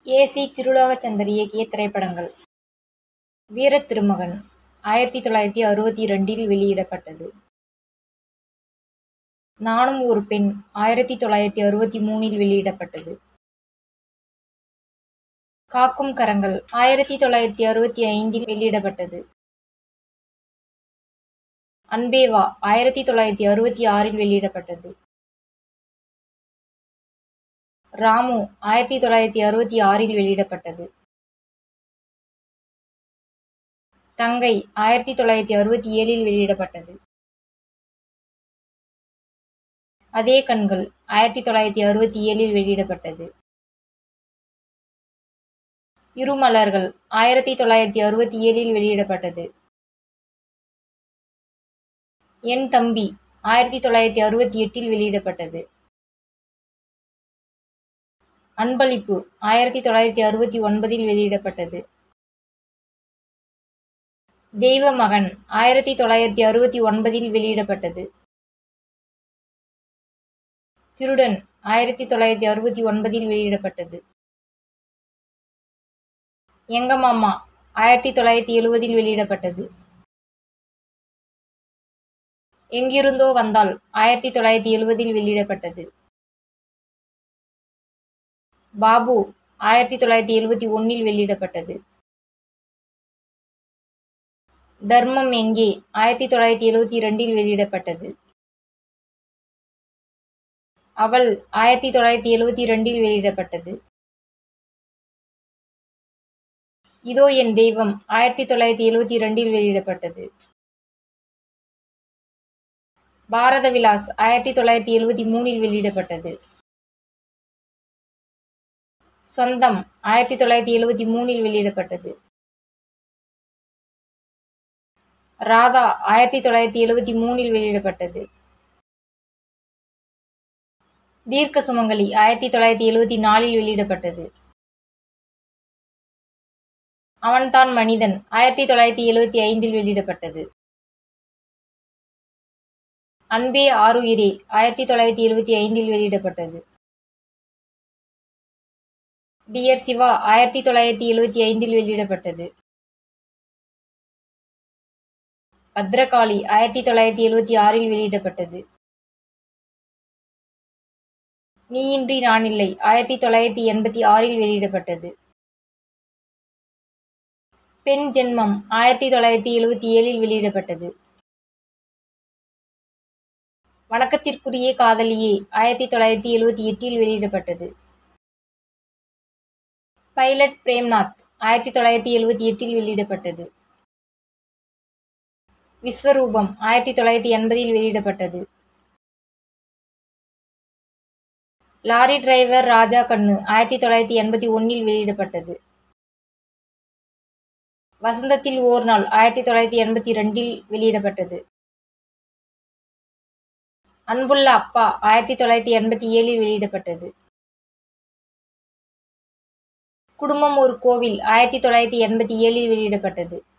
ஏ. C. Tirulokchandar இயக்கிய திரைப்படங்கள் வீரத் திருமகன் ஆயிரத்து தொள்ளாயிரத்து அறுபத்திரண்டில் வெளியிடப்பட்டது. நானும் ஒரு பெண் ஆயிரத்து தொள்ளாயிரத்து அறுபத்து மூன்றில் வெளியிடப்பட்டது. காக்கும் கரங்கள் ஆயிரத்து தொள்ளாயிரத்து அறுபத்து ஐந்தில் வெளியிடப்பட்டது. அன்பே வா ஆயிரத்து தொள்ளாயிரத்து அறுபத்து ஆறில் வெளியிடப்பட்டது. ராமு ஆயிரத்து தொள்ளாயிரத்து அறுபத்து ஆறில் வெளியிடப்பட்டது. தங்கை ஆயிரத்து தொள்ளாயிரத்து அறுபத்து ஏழில் வெளியிடப்பட்டது. அதே கண்கள் ஆயிரத்து தொள்ளாயிரத்து அறுபத்து ஏழில் வெளியிடப்பட்டது. இரு மலர்கள் ஆயிரத்து தொள்ளாயிரத்து அறுபத்து ஏழில் வெளியிடப்பட்டது. என் தம்பி ஆயிரத்து தொள்ளாயிரத்து அறுபத்து எட்டில் வெளியிடப்பட்டது. அன்பளிப்பு ஆயிரத்து தொள்ளாயிரத்து அறுபத்து ஒன்பதில் வெளியிடப்பட்டது. தெய்வ மகன் ஆயிரத்து தொள்ளாயிரத்து அறுபத்து ஒன்பதில் வெளியிடப்பட்டது. திருடன் ஆயிரத்து தொள்ளாயிரத்து அறுபத்து ஒன்பதில் வெளியிடப்பட்டது. எங்க மாமா ஆயிரத்து தொள்ளாயிரத்து எழுபதில் வெளியிடப்பட்டது. எங்கிருந்தோ வந்தாள் ஆயிரத்து தொள்ளாயிரத்து எழுபதில் வெளியிடப்பட்டது. பாபு ஆயிரத்து தொள்ளாயிரத்து எழுபத்து ஒன்றில் வெளியிடப்பட்டது. தர்மம் எங்கே ஆயிரத்து தொள்ளாயிரத்து எழுபத்து இரண்டில் வெளியிடப்பட்டது. அவள் ஆயிரத்து தொள்ளாயிரத்து எழுபத்து இரண்டில் வெளியிடப்பட்டது. இதோ என் தெய்வம் ஆயிரத்து தொள்ளாயிரத்து எழுபத்து இரண்டில் வெளியிடப்பட்டது. பாரத விலாஸ் ஆயிரத்து தொள்ளாயிரத்து எழுபத்து மூன்றில் வெளியிடப்பட்டது. சொந்தம் ஆயிரத்து தொள்ளாயிரத்து எழுபத்து மூன்றில் வெளியிடப்பட்டது. ராதா ஆயிரத்து தொள்ளாயிரத்து எழுபத்து மூன்றில் வெளியிடப்பட்டது. தீர்க்க சுமங்கலி ஆயிரத்து தொள்ளாயிரத்து எழுபத்து நாலில் வெளியிடப்பட்டது. அவன்தான் மனிதன் ஆயிரத்து தொள்ளாயிரத்து எழுபத்து ஐந்தில் வெளியிடப்பட்டது. அன்பே ஆருயிரே ஆயிரத்து தொள்ளாயிரத்து எழுபத்து ஐந்தில் வெளியிடப்பட்டது. டியர் சிவா ஆயிரத்து தொள்ளாயிரத்து எழுபத்து ஐந்தில் வெளியிடப்பட்டது. பத்ரகாளி ஆயிரத்து தொள்ளாயிரத்து எழுபத்து ஆறில் வெளியிடப்பட்டது. நீயின்றி நானில்லை ஆயிரத்து தொள்ளாயிரத்து எண்பத்து ஆறில் வெளியிடப்பட்டது. பெண் ஜென்மம் ஆயிரத்து தொள்ளாயிரத்து எழுபத்து ஏழில் வெளியிடப்பட்டது. வணக்கத்திற்குரிய காதலியே ஆயிரத்து தொள்ளாயிரத்து எழுபத்து எட்டில் வெளியிடப்பட்டது. பைலட் பிரேம்நாத் ஆயிரத்து தொள்ளாயிரத்து எழுபத்து எட்டில் வெளியிடப்பட்டது. விஸ்வரூபம் ஆயிரத்து தொள்ளாயிரத்து எண்பதில் வெளியிடப்பட்டது. லாரி டிரைவர் ராஜா கண்ணு ஆயிரத்து தொள்ளாயிரத்து எண்பத்து ஒன்றில் வெளியிடப்பட்டது. வசந்தத்தில் ஓர் நாள் ஆயிரத்து தொள்ளாயிரத்து எண்பத்து இரண்டில் வெளியிடப்பட்டது. அன்புள்ள அப்பா ஆயிரத்து தொள்ளாயிரத்து எண்பத்து ஏழில் வெளியிடப்பட்டது. குடும்பம் ஒரு கோவில் ஆயிரத்து தொள்ளாயிரத்து எண்பத்து ஏழில் வெளியிடப்பட்டது.